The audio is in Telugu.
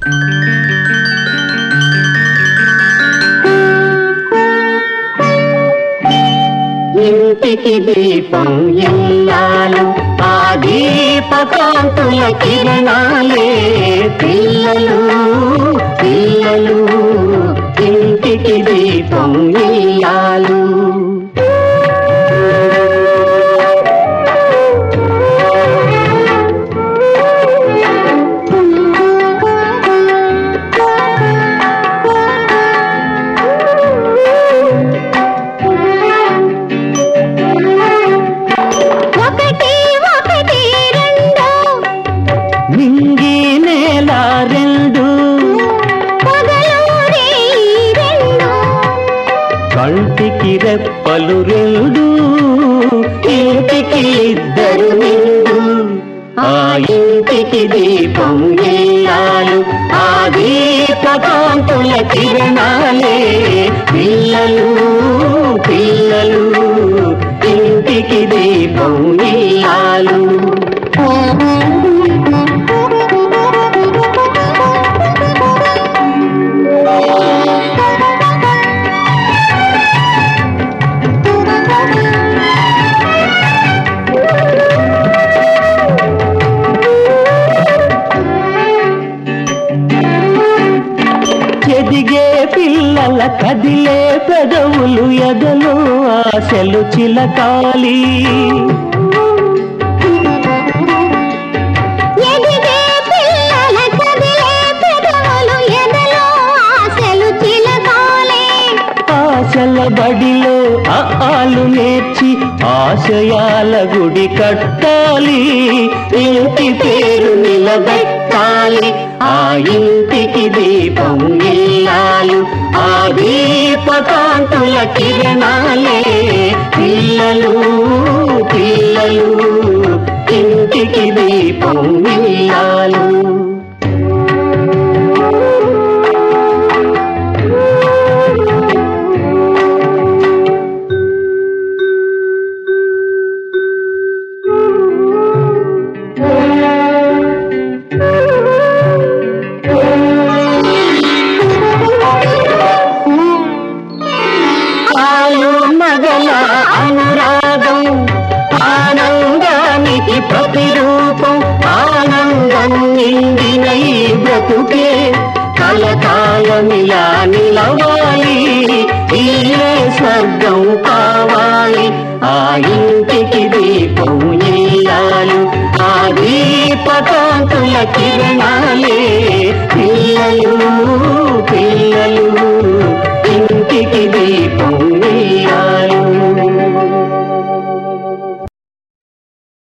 ఇంటికి దీపం ఇల్లాలు ఆ దీపకాంతుల కిరణాలే పిల్లలు పిల్లలు ఇంటికి దీపం ఇల్లాలు ఒకటి ఒకటి రెండు నింగి నేల రెండు పగలు రేయి రెండు కంటికి రెప్పలు రెండు ఇంటికి ఇద్దరు నిండు ఆ ఇంటికి దీపం ఇల్లాలు ఆ దీపకాంతుల కిరణాలే పిల్లలు పిల్లలు ఇంటికి దీపం ఇల్లాలు ఎదిగే పిల్లల కదిలే పెదవులు ఎదలు ఆశలు చిలకాలి ఎదిగే పిల్లల కదిలే పెదవులు ఎదలో ఆశలు చిలకాలే ఆశల బడిలో ఆ ఆలు నేర్చి ఆశయాల గుడి కట్టాలి ఇంటి పేరు నిలబెట్టాలి ఆ ఇంటికి దీపం ఇల్లాలు ఆ దీపకాంతుల కిరణాలే పిల్లలు పిల్లలు ఇంటికి దీపం ఇల్లాలు ఆలు మగల అనురాగం ఆనందానికి ప్రతిరూపం ఆనందం నిండిన ఈ బ్రతుకే కలకాలమిలా నిలవాలి ఇల్లే స్వర్గం కావాలి ఆ ఇంటికి దీపం ఇల్లాలు ఆ దీపకాంతుల కిరణాలే పిల్ల